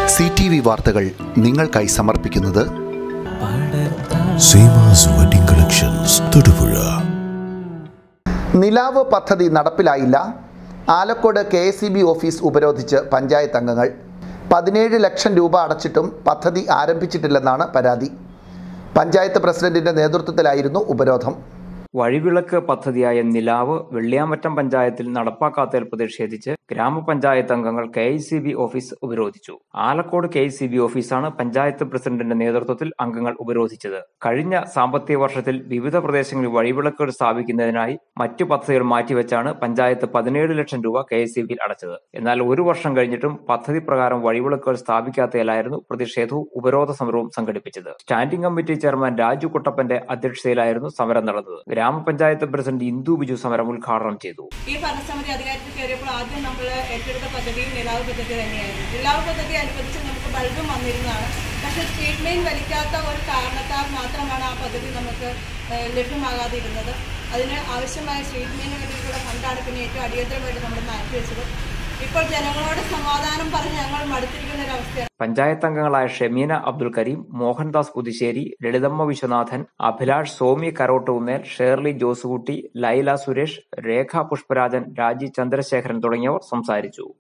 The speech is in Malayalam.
സി ടി വി വാർത്തകൾ നിങ്ങൾക്കായി സമർപ്പിക്കുന്നത് സീമാസ് വെഡിംഗ് കളക്ഷൻസ് തൊടുപുഴ നിലാവ് പദ്ധതി നടപ്പിലായില്ല Alakode K S C B office ഉപരോധിച്ച് പഞ്ചായത്ത് അംഗങ്ങൾ പതിനേഴ് ലക്ഷം രൂപ അടച്ചിട്ടും പദ്ധതി ആരംഭിച്ചിട്ടില്ലെന്നാണ് പരാതി പഞ്ചായത്ത് പ്രസിഡന്റിന്റെ നേതൃത്വത്തിലായിരുന്നു ഉപരോധം വഴിവിളക്ക് പദ്ധതിയായ നിലാവ് വെള്ളിയാമറ്റം പഞ്ചായത്തിൽ നടപ്പാക്കാത്തതിൽ പ്രതിഷേധിച്ച് ഗ്രാമപഞ്ചായത്ത് അംഗങ്ങൾ കെ ഓഫീസ് ഉപരോധിച്ചു ആലക്കോട് കെ ഓഫീസാണ് പഞ്ചായത്ത് പ്രസിഡന്റിന്റെ നേതൃത്വത്തിൽ അംഗങ്ങൾ ഉപരോധിച്ചത് കഴിഞ്ഞ സാമ്പത്തിക വർഷത്തിൽ വിവിധ പ്രദേശങ്ങളിൽ വഴിവിളക്കുകൾ സ്ഥാപിക്കുന്നതിനായി മറ്റു പദ്ധതികൾ മാറ്റിവെച്ചാണ് പഞ്ചായത്ത് പതിനേഴ് ലക്ഷം രൂപ കെ എസ് അടച്ചത് എന്നാൽ ഒരു വർഷം കഴിഞ്ഞിട്ടും പദ്ധതി പ്രകാരം വഴിവിളക്കുകൾ സ്ഥാപിക്കാത്തതിലായിരുന്നു പ്രതിഷേധവും ഉപരോധ സമരവും സംഘടിപ്പിച്ചത് സ്റ്റാൻഡിംഗ് കമ്മിറ്റി ചെയർമാൻ രാജു കുട്ടപ്പന്റെ അധ്യക്ഷതയിലായിരുന്നു സമരം നടന്നത് ഗ്രാമപഞ്ചായത്ത് പ്രസിഡന്റ് ഇന്ദു ബിജു സമരം ഉദ്ഘാടനം ചെയ്തു ഈ ഭരണസമിതി അധികാരത്തിൽ കയറിയപ്പോൾ ആദ്യം നമ്മൾ ഏറ്റെടുത്ത പദ്ധതി നിലാവ് പദ്ധതി തന്നെയായിരുന്നു നിലാവ് പദ്ധതി അനുവദിച്ച് നമുക്ക് ബൾബും വന്നിരുന്നതാണ് പക്ഷേ സ്ട്രീറ്റ് മെയിൻ വലിക്കാത്ത ഒരു കാരണത്താൽ മാത്രമാണ് ആ പദ്ധതി നമുക്ക് ഏഹ്, ലഭ്യമാകാതിരുന്നത് അതിന് ആവശ്യമായ സ്ട്രീറ്റ് മെയിന് വേണ്ടിയിട്ടുള്ള ഫണ്ടാണ് പിന്നെ ഏറ്റവും അടിയന്തരമായിട്ട് നമ്മൾ മാറ്റിവെച്ചത് ഇപ്പോൾ ജനങ്ങളോട് സമാധാനം പറഞ്ഞ് ഞങ്ങൾ മടുത്തിരിക്കുന്ന ഒരു അവസ്ഥയാണ് പഞ്ചായത്ത് അംഗങ്ങളായ ഷെമീന അബ്ദുൽ കരീം മോഹൻദാസ് പുതുശ്ശേരി ലളിതമ്മ വിശ്വനാഥൻ അഭിലാഷ് സോമി കരോട്ടുന്നേൽ ഷേർലി ജോസുകുട്ടി ലൈല സുരേഷ് രേഖ പുഷ്പരാജൻ രാജി ചന്ദ്രശേഖരൻ തുടങ്ങിയവർ സംസാരിച്ചു